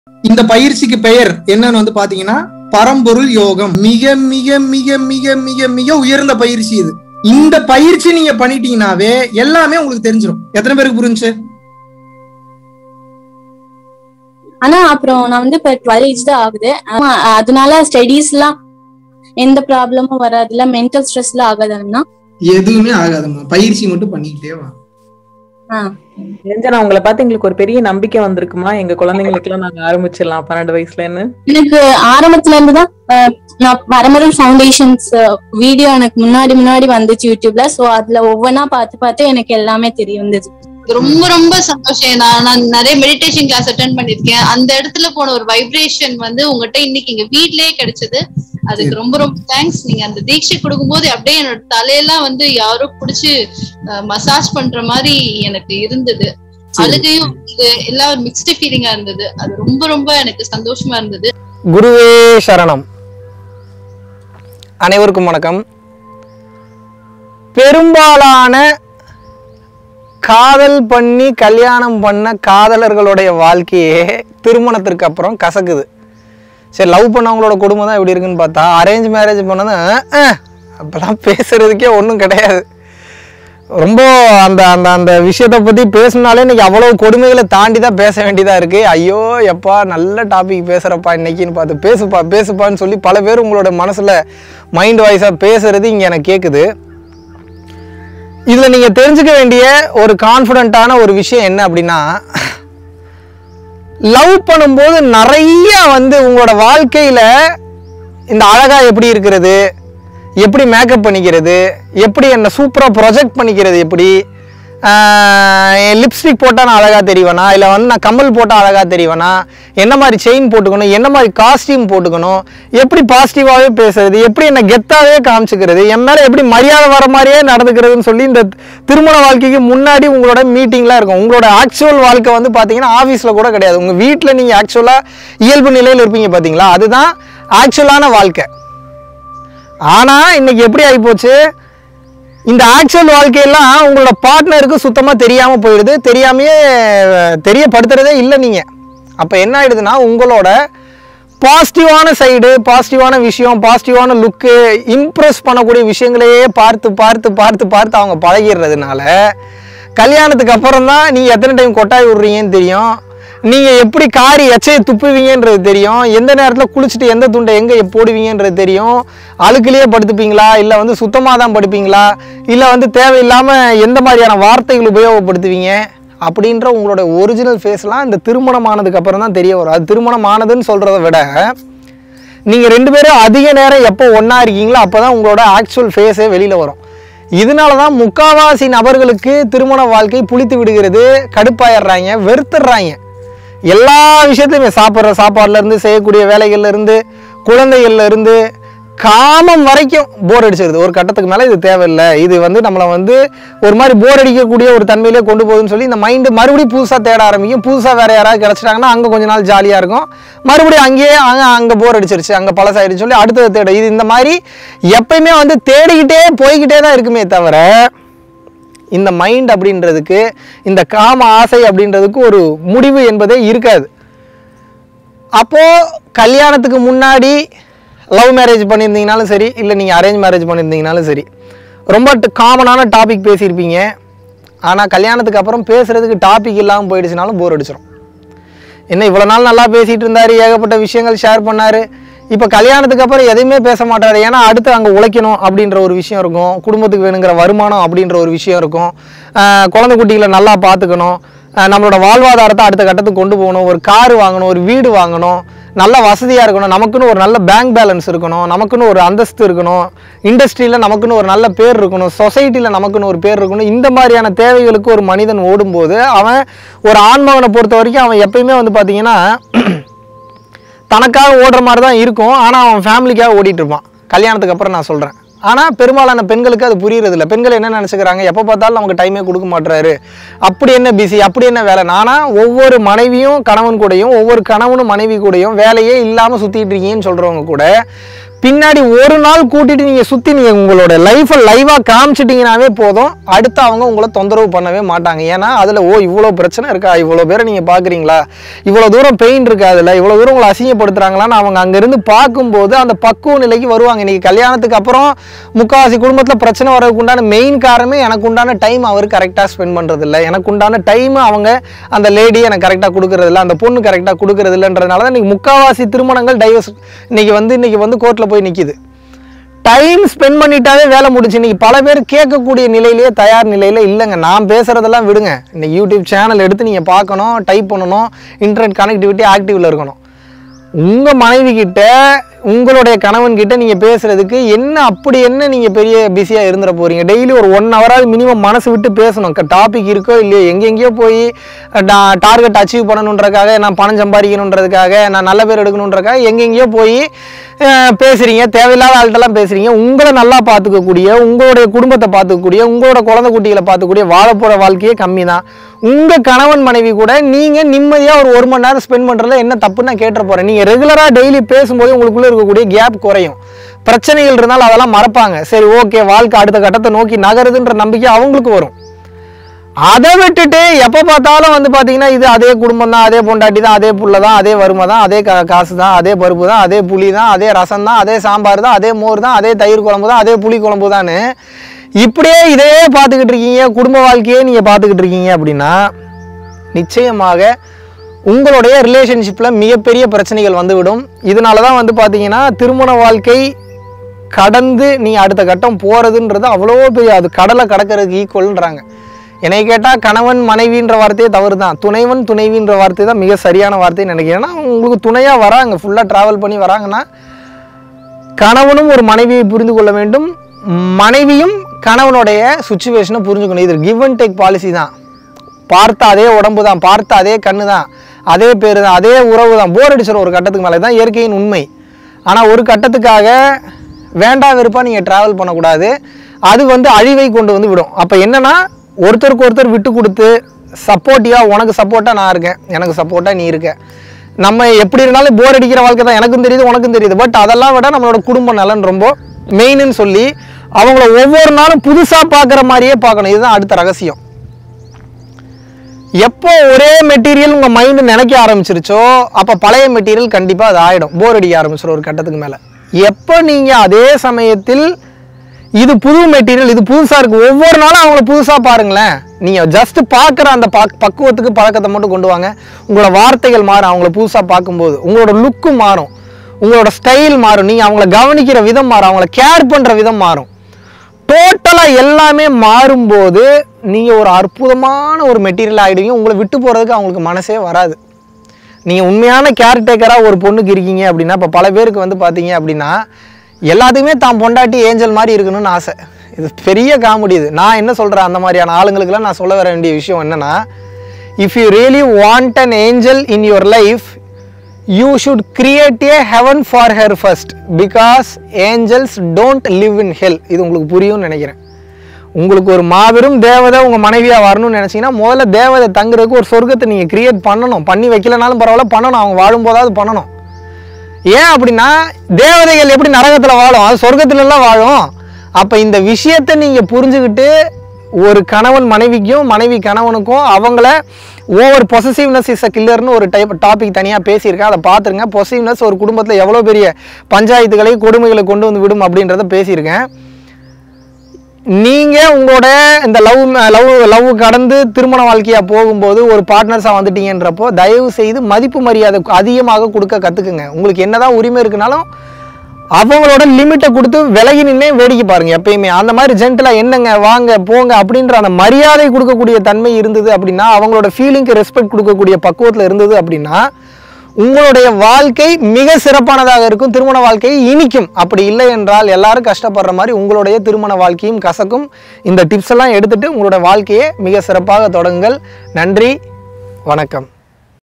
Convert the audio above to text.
இந்த பயிற்சிக்கு பெயர் என்னன்னு வந்து பாத்தீங்கன்னா பரம்பொருள் யோகம் மிக மிக மிக மிக மிக மிக உயர்ந்த பயிற்சி இது இந்த பயிற்சி நீங்க பண்ணிட்டீங்கன்னாவே எல்லாமே உங்களுக்கு தெரிஞ்சிடும் எத்தனை பேருக்கு புரிஞ்சு ஆனா அப்புறம் நான் வந்து இப்ப டுவெல் ஏஜ் தான் ஆகுது ஆமா, அதனால ஸ்டடீஸ் எல்லாம் எந்த ப்ராப்ளமும் வராதுல மென்டல் ஸ்ட்ரெஸ் எல்லாம் ஆகாதுன்னா எதுவுமே ஆகாதும்மா பயிற்சி மட்டும் பண்ணிக்கிட்டே வா நிரஞ்சனா உங்களை பார்த்து எங்களுக்கு ஒரு பெரிய நம்பிக்கை வந்திருக்குமா எங்க குழந்தைங்களுக்கு எல்லாம் நாங்க ஆரம்பிச்சிடலாம் பன்னெண்டு வயசுலன்னு எனக்கு ஆரம்பத்துல இருந்து தான் அஹ், நான் பரமரல் ஃபவுண்டேஷன்ஸ் வீடியோ எனக்கு முன்னாடி முன்னாடி வந்துச்சு யூடியூப்ல சோ அதுல ஒவ்வொன்னா பார்த்து பார்த்து எனக்கு எல்லாமே தெரிய வந்தது ரொம்ப ரொம்ப சந்தோஷம் நான் நான் நிறைய மெடிடேஷன் கிளாஸ் அட்டன் பண்ணிருக்கேன் அந்த இடத்துல போன ஒரு வைப்ரேஷன் வந்து உங்ககிட்ட இன்னைக்கு எங்க வீட்லயே கிடைச்சது அதுக்கு ரொம்ப ரொம்ப தேங்க்ஸ் நீங்க அந்த தீட்சை கொடுக்கும்போது அப்படியே என்னோட தலையெல்லாம் வந்து யாரோ புடிச்சு மசாஜ் பண்ற மாதிரி எனக்கு இருந்தது அழுகையும் இது எல்லாம் ஒரு மிக்ஸ்டு ஃபீலிங்கா இருந்தது அது ரொம்ப ரொம்ப எனக்கு சந்தோஷமா இருந்தது குருவே சரணம் அனைவருக்கும் வணக்கம் பெரும்பாலான காதல் பண்ணி கல்யாணம் பண்ண காதலர்களுடைய வாழ்க்கையே திருமணத்திற்கு அப்புறம் கசக்குது சரி லவ் பண்ணவங்களோட குடும்பம் தான் எப்படி இருக்குன்னு பார்த்தா அரேஞ்ச் மேரேஜ் பண்ணதும் அஹ், அப்பெல்லாம் பேசுறதுக்கே ஒன்றும் கிடையாது ரொம்ப அந்த அந்த அந்த விஷயத்தை பற்றி பேசினாலே இன்னைக்கு அவ்வளோ கொடுமைகளை தாண்டி தான் பேச வேண்டியதாக இருக்குது ஐயோ எப்பா நல்ல டாபிக் பேசுகிறப்பா இன்னைக்குன்னு பார்த்து பேசுப்பா பேசுப்பான்னு சொல்லி பல பேர் உங்களோட மனசில் மைண்ட் வாய்ஸாக பேசுறது இங்கே எனக்கு கேட்குது இதில் நீங்கள் தெரிஞ்சுக்க வேண்டிய ஒரு கான்ஃபிடண்ட்டான ஒரு விஷயம் என்ன அப்படின்னா லவ் பண்ணும்போது நிறைய வந்து உங்களோட வாழ்க்கையில் இந்த அழகா எப்படி இருக்கிறது எப்படி மேக்கப் பண்ணிக்கிறது எப்படி என்னை சூப்பராக ப்ரொஜெக்ட் பண்ணிக்கிறது எப்படி லிப்ஸ்டிக் போட்டால் நான் அழகாக தெரியவேனா இல்லை வந்து நான் கம்மல் போட்டால் அழகாக தெரியவேனா என்ன மாதிரி செயின் போட்டுக்கணும் என்ன மாதிரி காஸ்டியூம் போட்டுக்கணும் எப்படி பாசிட்டிவாகவே பேசுறது எப்படி என்னை கெத்தாவே காமிச்சுக்கிறது என் மேலே எப்படி மரியாதை வர மாதிரியே நடந்துக்கிறதுன்னு சொல்லி இந்த திருமண வாழ்க்கைக்கு முன்னாடி உங்களோட மீட்டிங்லாம் இருக்கும் உங்களோட ஆக்சுவல் வாழ்க்கை வந்து பார்த்தீங்கன்னா ஆஃபீஸில் கூட கிடையாது உங்கள் வீட்டில் நீங்கள் ஆக்சுவலாக இயல்பு நிலையில் இருப்பீங்க பார்த்தீங்களா அதுதான் ஆக்சுவலான வாழ்க்கை ஆனால் இன்னைக்கு எப்படி ஆகிப்போச்சு இந்த ஆக்சுவல் வாழ்க்கையெல்லாம் உங்களோட பார்ட்னருக்கு சுத்தமாக தெரியாமல் போயிடுது தெரியாமையே அஹ், தெரியப்படுத்துறதே இல்லை நீங்கள் அப்போ என்ன ஆயிடுதுன்னா உங்களோட பாசிட்டிவான சைடு பாசிட்டிவான விஷயம் பாசிட்டிவான லுக்கு இம்ப்ரெஸ் பண்ணக்கூடிய விஷயங்களையே பார்த்து பார்த்து பார்த்து பார்த்து அவங்க பழகிடுறதுனால கல்யாணத்துக்கு அப்புறம் தான் நீங்கள் எத்தனை டைம் கொட்டாய் விடுறீங்கன்னு தெரியும் நீங்கள் எப்படி காரி எச்சையை துப்புவீங்கன்றது தெரியும் எந்த நேரத்தில் குளிச்சுட்டு எந்த துண்டை எங்கே போடுவீங்கன்றது தெரியும் அழுக்குலேயே படுத்துப்பீங்களா இல்லை வந்து சுத்தமாக தான் படுப்பீங்களா இல்லை வந்து தேவையில்லாமல் எந்த மாதிரியான வார்த்தைகள் உபயோகப்படுத்துவீங்க அப்படின்ற உங்களோட ஒரிஜினல் ஃபேஸ்லாம் இந்த திருமணம் ஆனதுக்கு அப்புறம் தான் தெரிய வரும் அது திருமணம் ஆனதுன்னு சொல்கிறத விட நீங்கள் ரெண்டு பேரும் அதிக நேரம் எப்போ ஒன்றா இருக்கீங்களோ அப்போ தான் உங்களோட ஆக்சுவல் ஃபேஸே வெளியில் வரும் இதனால தான் முக்காவாசி நபர்களுக்கு திருமண வாழ்க்கை புளித்து விடுகிறது கடுப்பாயிடுறாங்க வெறுத்துடுறாங்க எல்லா விஷயத்துலையுமே சாப்பிட்ற சாப்பாடுல இருந்து செய்யக்கூடிய வேலைகள்ல இருந்து குழந்தைகள்ல இருந்து காமம் வரைக்கும் போர் அடிச்சிருது ஒரு கட்டத்துக்கு மேலே இது தேவையில்லை இது வந்து நம்மளை வந்து ஒரு மாதிரி போர் அடிக்கக்கூடிய ஒரு தன்மையிலே கொண்டு போகுதுன்னு சொல்லி இந்த மைண்டு மறுபடியும் புதுசாக தேட ஆரம்பிக்கும் புதுசாக வேறு யாராவது கிடச்சிட்டாங்கன்னா அங்கே கொஞ்ச நாள் ஜாலியாக இருக்கும் மறுபடியும் அங்கேயே அங்கே அங்கே போர் அடிச்சிருச்சு அங்கே பழசாயிடுச்சு சொல்லி அடுத்தது தேட இது இந்த மாதிரி எப்பயுமே வந்து தேடிக்கிட்டே போய்கிட்டே தான் இருக்குமே தவிர இந்த மைண்ட் அப்படின்றதுக்கு இந்த காம ஆசை அப்படின்றதுக்கு ஒரு முடிவு என்பதே இருக்காது அப்போது கல்யாணத்துக்கு முன்னாடி லவ் மேரேஜ் பண்ணியிருந்தீங்கனாலும் சரி இல்லை நீங்கள் அரேஞ்ச் மேரேஜ் பண்ணியிருந்தீங்கனாலும் சரி ரொம்ப காமனான டாபிக் பேசியிருப்பீங்க ஆனால் கல்யாணத்துக்கு அப்புறம் பேசுகிறதுக்கு டாபிக் இல்லாமல் போயிடுச்சுனாலும் போர் அடிச்சிடும் என்ன இவ்வளோ நாள் நல்லா பேசிகிட்டு இருந்தார் ஏகப்பட்ட விஷயங்கள் ஷேர் பண்ணார் இப்போ கல்யாணத்துக்கு அப்புறம் எதையுமே பேச மாட்டார் ஏன்னா அடுத்து அங்கே உழைக்கணும் அப்படின்ற ஒரு விஷயம் இருக்கும் குடும்பத்துக்கு வேணுங்கிற வருமானம் அப்படின்ற ஒரு விஷயம் இருக்கும் ஆஹ் குழந்தை குட்டிகளை நல்லா பார்த்துக்கணும் ஆஹ் நம்மளோட வாழ்வாதாரத்தை அடுத்த கட்டத்துக்கு கொண்டு போகணும் ஒரு கார் வாங்கணும் ஒரு வீடு வாங்கணும் நல்ல வசதியாக இருக்கணும் நமக்குன்னு ஒரு நல்ல பேங்க் பேலன்ஸ் இருக்கணும் நமக்குன்னு ஒரு அந்தஸ்து இருக்கணும் இண்டஸ்ட்ரியில் நமக்குன்னு ஒரு நல்ல பேர் இருக்கணும் சொசைட்டியில் நமக்குன்னு ஒரு பேர் இருக்கணும் இந்த மாதிரியான தேவைகளுக்கு ஒரு மனிதன் ஓடும்போது அவன் ஒரு ஆண்மகனை பொறுத்த வரைக்கும் அவன் எப்பயுமே வந்து பார்த்தீங்கன்னா தனக்காக ஓடுற மாதிரி தான் இருக்கும் ஆனால் அவன் ஃபேமிலிக்காக ஓடிட்டு இருப்பான் கல்யாணத்துக்கு அப்புறம் நான் சொல்கிறேன் ஆனால் பெரும்பாலான பெண்களுக்கு அது புரியறது இல்லை பெண்கள் என்ன நினச்சிக்கிறாங்க எப்போ பார்த்தாலும் நமக்கு டைமே கொடுக்க மாட்டுறாரு அப்படி என்ன பிஸி அப்படி என்ன வேலை நானா ஒவ்வொரு மனைவியும் கணவன் கூடயும் ஒவ்வொரு கணவனும் மனைவி கூடயும் வேலையே இல்லாமல் சுற்றிட்டு இருக்கீங்கன்னு சொல்கிறவங்க கூட பின்னாடி ஒரு நாள் கூட்டிட்டு நீங்க சுத்தி நீங்க உங்களோட லைஃபை லைவா காமிச்சிட்டீங்கனாவே போதும் அடுத்து அவங்க உங்களை தொந்தரவு பண்ணவே மாட்டாங்க ஏன்னா அதுல ஓ இவ்வளோ பிரச்சனை இருக்கா இவ்வளோ பேரை நீங்க பாக்குறீங்களா இவ்வளோ தூரம் பெயின் இருக்கா அதுல இவ்வளோ தூரம் உங்களை அசிங்கப்படுத்துறாங்களான்னு அவங்க அங்கிருந்து பார்க்கும்போது அந்த பக்குவ நிலைக்கு வருவாங்க இன்னைக்கு கல்யாணத்துக்கு அப்புறம் முக்காவாசி குடும்பத்துல பிரச்சனை வரதுக்கு உண்டான மெயின் காரணமே எனக்கு உண்டான டைம் அவர் கரெக்டாக ஸ்பெண்ட் பண்றது இல்ல எனக்கு உண்டான டைம் அவங்க அந்த லேடி எனக்கு கரெக்டாக கொடுக்கறது இல்ல அந்த பொண்ணு கரெக்டாக கொடுக்கறது இல்லைன்றதுனால தான் இன்னைக்கு முக்காவாசி திருமணங்கள் டைவர்ஸ் இன்னைக்கு வந்து இன்னைக்கு வந்து கோர்ட்ல போய் நிக்குது டைம் ஸ்பெண்ட் பண்ணிட்டாவே வேலை முடிச்சு இன்னைக்கு பல பேர் கேட்கக்கூடிய நிலையிலேயே தயார் நிலையில இல்லைங்க நான் பேசுறதெல்லாம் விடுங்க இன்னைக்கு யூடியூப் சேனல் எடுத்து நீங்க பார்க்கணும் டைப் பண்ணணும் இன்டர்நெட் கனெக்டிவிட்டி ஆக்டிவ்ல இருக்கணும் உங்க மனைவி கிட்ட உங்களுடைய கணவன் கிட்ட நீங்க பேசுறதுக்கு என்ன அப்படி என்ன நீங்க பெரிய பிஸியா இருந்துட போறீங்க டெய்லி ஒரு ஒன் ஹவராவது மினிமம் மனசு விட்டு பேசணும் டாபிக் இருக்கோ இல்லையோ எங்கெங்கேயோ போய் டார்கெட் அச்சீவ் பண்ணணுன்றதுக்காக நான் பணம் சம்பாதிக்கணுன்றதுக்காக நான் நல்ல பேர் எடுக்கணுன்றதுக்காக எங்கெங்கேயோ போய் அஹ், பேசுறீங்க தேவையில்லாத ஆள்கிட்டலாம் பேசுறீங்க உங்களை நல்லா பார்த்துக்கக்கூடிய உங்களுடைய குடும்பத்தை பார்த்துக்கக்கூடிய உங்களோட குழந்தை குட்டிகளை பார்த்துக்கூடிய வாழப்போற வாழ்க்கையே கம்மி தான் உங்க கணவன் மனைவி கூட நீங்க நிம்மதியா ஒரு ஒரு மணி நேரம் ஸ்பெண்ட் பண்றதுல என்ன தப்புன்னு நான் கேட்ட போறேன் நீங்க ரெகுலரா டெய்லி பேசும்போது உங்களுக்குள்ள இருக்கக்கூடிய கேப் குறையும் பிரச்சனைகள் இருந்தாலும் அதெல்லாம் மறப்பாங்க சரி ஓகே வாழ்க்கை அடுத்த கட்டத்தை நோக்கி நகருதுன்ற நம்பிக்கை அவங்களுக்கு வரும் அதை விட்டுட்டு எப்போ பார்த்தாலும் வந்து பார்த்தீங்கன்னா இது அதே குடும்பம் தான் அதே பொண்டாட்டி தான் அதே புள்ள தான் அதே வறுமை தான் அதே கா காசு தான் அதே பருப்பு தான் அதே புளி தான் அதே ரசம் தான் அதே சாம்பார் தான் அதே மோர் தான் அதே தயிர் குழம்பு தான் அதே புளி குழம்பு தான்னு இப்படியே இதே பார்த்துக்கிட்டு இருக்கீங்க குடும்ப வாழ்க்கையே நீங்கள் பார்த்துக்கிட்டு இருக்கீங்க அப்படின்னா நிச்சயமாக உங்களுடைய ரிலேஷன்ஷிப்பில் மிகப்பெரிய பிரச்சனைகள் வந்துவிடும் இதனால தான் வந்து பார்த்தீங்கன்னா திருமண வாழ்க்கை கடந்து நீ அடுத்த கட்டம் போகிறதுன்றது அவ்வளோ பெரிய அது கடலை கடக்கிறதுக்கு ஈக்குவல்ன்றாங்க என்னை கேட்டால் கணவன் மனைவின்ற வார்த்தையே தவறு தான் துணைவன் துணைவின்ற வார்த்தை தான் மிக சரியான வார்த்தைன்னு நினைக்கிறேன் ஏன்னா உங்களுக்கு துணையாக வராங்க ஃபுல்லாக ட்ராவல் பண்ணி வராங்கன்னா கணவனும் ஒரு மனைவியை புரிந்து கொள்ள வேண்டும் மனைவியும் கணவனுடைய சுச்சுவேஷனை புரிஞ்சுக்கணும் இது கிவ் அண்ட் டேக் பாலிசி தான் பார்த்த அதே உடம்பு தான் பார்த்த அதே கண்ணு தான் அதே பேர் தான் அதே உறவு தான் போர் அடிச்சிடும் ஒரு கட்டத்துக்கு மேலே தான் இயற்கையின் உண்மை ஆனால் ஒரு கட்டத்துக்காக வேண்டா வெறுப்பாக நீங்கள் ட்ராவல் பண்ணக்கூடாது அது வந்து அழிவை கொண்டு வந்து விடும் அப்போ என்னன்னா ஒருத்தருக்கு ஒருத்தர் விட்டு கொடுத்து சப்போர்ட்டிவாக உனக்கு சப்போர்ட்டாக நான் இருக்கேன் எனக்கு சப்போர்ட்டாக நீ இருக்க நம்ம எப்படி இருந்தாலும் போர் அடிக்கிற வாழ்க்கை தான் எனக்கும் தெரியுது உனக்கும் தெரியுது பட் அதெல்லாம் விட நம்மளோட குடும்ப நலன் ரொம்ப மெயின்னு சொல்லி அவங்கள ஒவ்வொரு நாளும் புதுசாக பார்க்குற மாதிரியே பார்க்கணும் இதுதான் அடுத்த ரகசியம் எப்போ ஒரே மெட்டீரியல் உங்கள் மைண்டு நினைக்க ஆரம்பிச்சிருச்சோ அப்போ பழைய மெட்டீரியல் கண்டிப்பாக அது ஆகிடும் போர் அடிக்க ஆரம்பிச்சிடும் ஒரு கட்டத்துக்கு மேலே எப்போ நீங்கள் அதே சமயத்தில் இது புது மெட்டீரியல் இது புதுசாக இருக்குது ஒவ்வொரு நாளும் அவங்கள புதுசாக பாருங்களேன் நீங்கள் ஜஸ்ட் பார்க்குற அந்த பக் பக்குவத்துக்கு பழக்கத்தை மட்டும் கொண்டு வாங்க உங்களோட வார்த்தைகள் மாறும் அவங்கள புதுசாக பார்க்கும்போது உங்களோட லுக்கு மாறும் உங்களோட ஸ்டைல் மாறும் நீங்கள் அவங்கள கவனிக்கிற விதம் மாறும் அவங்கள கேர் பண்ணுற விதம் மாறும் டோட்டலாக எல்லாமே மாறும்போது நீங்கள் ஒரு அற்புதமான ஒரு மெட்டீரியல் ஆகிடுவீங்க உங்களை விட்டு போகிறதுக்கு அவங்களுக்கு மனசே வராது நீங்கள் உண்மையான கேர்டேக்கராக ஒரு பொண்ணுக்கு இருக்கீங்க அப்படின்னா இப்போ பல பேருக்கு வந்து பார்த்தீங்க அப்படின்னா எல்லாத்துக்குமே தான் பொண்டாட்டி ஏஞ்சல் மாதிரி இருக்கணும்னு ஆசை இது பெரிய காமெடி இது நான் என்ன சொல்கிறேன் அந்த மாதிரியான ஆளுங்களுக்குலாம் நான் சொல்ல வர வேண்டிய விஷயம் என்னென்னா if you really want an angel in your life you should create a heaven for her first because angels don't live in hell இது உங்களுக்கு புரியும்னு நினைக்கிறேன் உங்களுக்கு ஒரு மாபெரும் தேவதை உங்கள் மனைவியாக வரணும்னு நினச்சிங்கன்னா முதல்ல தேவதை தங்குறதுக்கு ஒரு சொர்க்கத்தை நீங்கள் கிரியேட் பண்ணணும் பண்ணி வைக்கலனாலும் பரவாயில்ல பண்ணணும் அவங்க வாழும்போதாவது பண்ணணும் ஏன் அப்படின்னா தேவதைகள் எப்படி நரகத்தில் வாழும் அது சொர்க்கத்துலலாம் வாழும் அப்போ இந்த விஷயத்தை நீங்கள் புரிஞ்சுக்கிட்டு ஒரு கணவன் மனைவிக்கும் மனைவி கணவனுக்கும் அவங்கள ஓவர் பொசசிவ்னஸ் இஸ் அ கில்லர்னு ஒரு டைப் டாபிக் தனியாக பேசியிருக்கேன் அதை பார்த்துருங்க பொசசிவ்னஸ் ஒரு குடும்பத்தில் எவ்வளோ பெரிய பஞ்சாயத்துகளை கொடுமைகளை கொண்டு வந்து விடும் அப்படின்றத பேசியிருக்கேன் நீங்க உங்களோட இந்த லவ் லவ் லவ் கடந்து திருமண வாழ்க்கையா போகும்போது ஒரு பார்ட்னர்ஸா வந்துட்டீங்கன்றப்போ தயவு செய்து மதிப்பு மரியாதை அதிகமாக கொடுக்க கத்துக்குங்க உங்களுக்கு என்னதான் உரிமை இருக்குனாலும் அவங்களோட லிமிட்டை கொடுத்து விலகி நின்னே வேடிக்கை பாருங்க எப்பயுமே அந்த மாதிரி ஜென்டலா என்னங்க வாங்க போங்க அப்படின்ற அந்த மரியாதை கொடுக்கக்கூடிய தன்மை இருந்தது அப்படின்னா அவங்களோட ஃபீலிங்க்கு ரெஸ்பெக்ட் கொடுக்கக்கூடிய பக்குவத்தில் இருந்தது அப்படின்னா உங்களுடைய வாழ்க்கை மிக சிறப்பானதாக இருக்கும் திருமண வாழ்க்கை இனிக்கும் அப்படி இல்லை என்றால் எல்லாரும் கஷ்டப்படுற மாதிரி உங்களுடைய திருமண வாழ்க்கையும் கசக்கும் இந்த டிப்ஸ் எல்லாம் எடுத்துட்டு உங்களோட வாழ்க்கையை மிக சிறப்பாக தொடங்குங்கள் நன்றி வணக்கம்